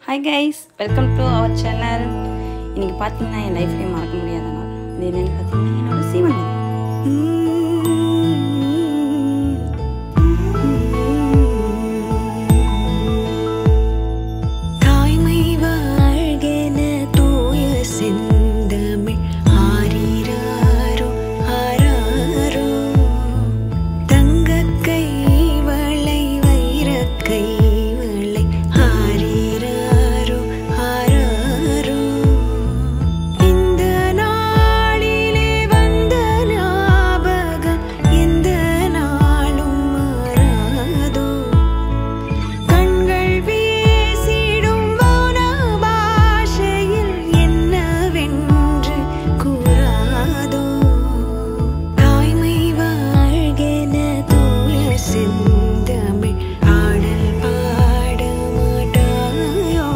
hi guys welcome to our channel இன்னைக்கு பார்த்தீங்கன்னா என் லைஃப்லேயே மறக்க முடியாத நாள் இது என்னன்னு பார்த்தீங்கன்னா என்னோட சீமன் தாய்மை வாழ்கென தூய செந்தமிழ் ஆரிராரோ ஆராரோ தங்கக் கை வளை வைரக் கை வளை ஆரிராரோ ஆராரோ இந்த நாளிலே வந்த ஞாபகம் எந்த நாளும் மாறாதோ கண்கள் வீசிடும் மௌன பாஷையில் என்னவென்று கூறாதோ தாய்மை வாழ்கென தூய செந்தமிழ் ஆடல் பாட மாட்டாயோ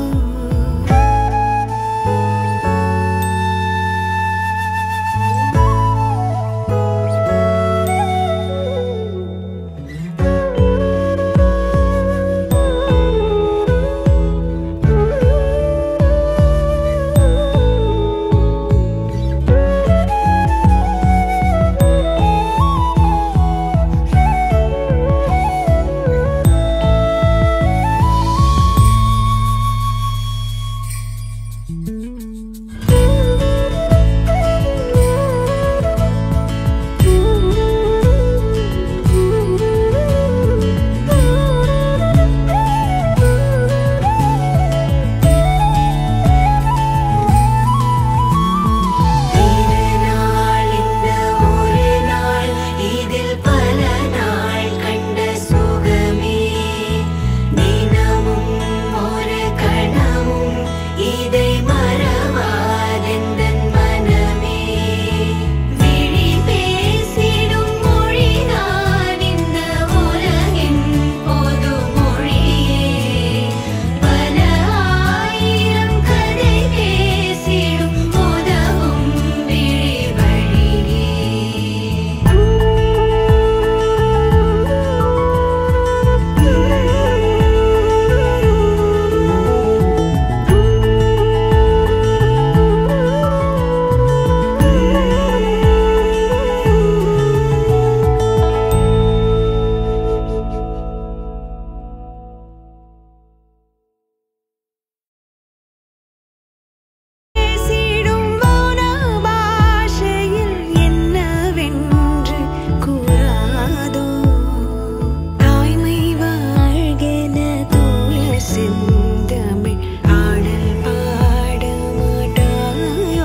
நாள் இந்த ஒரு நாள் இதில் பல நாள் கண்ட சுகமே தினமும் ஒரு கணமும் இதை மறவாதெந்தன் மனமே விழி பேசிடும் மொழிதான் இந்த உலகின் பொது மொழியே பல ஆயிரம் கதை பேசிடும் உதவும் விழி வழியே பேசிடும் மௌன பாஷையில் என்னவென்று கூறாதோ தாய்மை வாழ்கென தூய செந்தமிழ் ஆடல் பாட மாட்டாயோ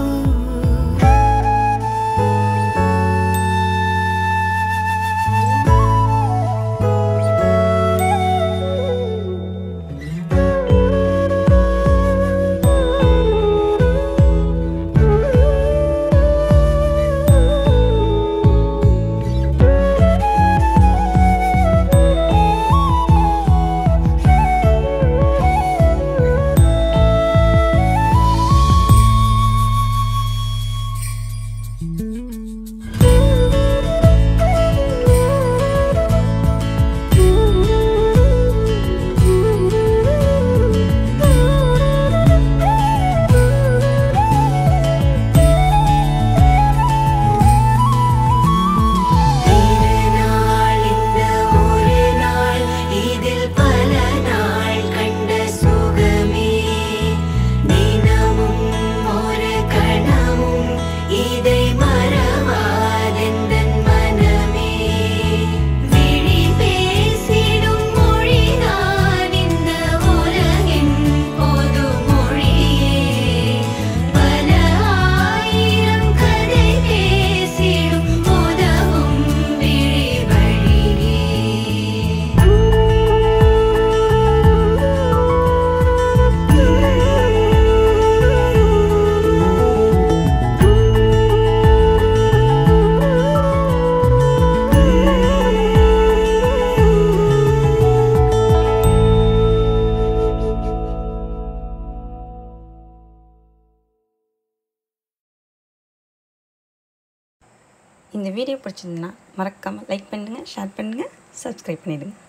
நாள் இந்த ஒரு நாள் இதில் பல நாள் கண்ட சுகமே தினமும் ஒரு கணமும் இதை மறவாதெந்தன் மனமே விழி பேசிடும் மொழிதான் இந்த உலகின் பொது மொழியே பல ஆயிரம் கதை பேசிடும் உதவும் விழி வழியே இந்த வீடியோ பிடிச்சிருந்ததுன்னா மறக்காமல் லைக் பண்ணுங்கள் ஷேர் பண்ணுங்கள் சப்ஸ்கிரைப் பண்ணிடுங்க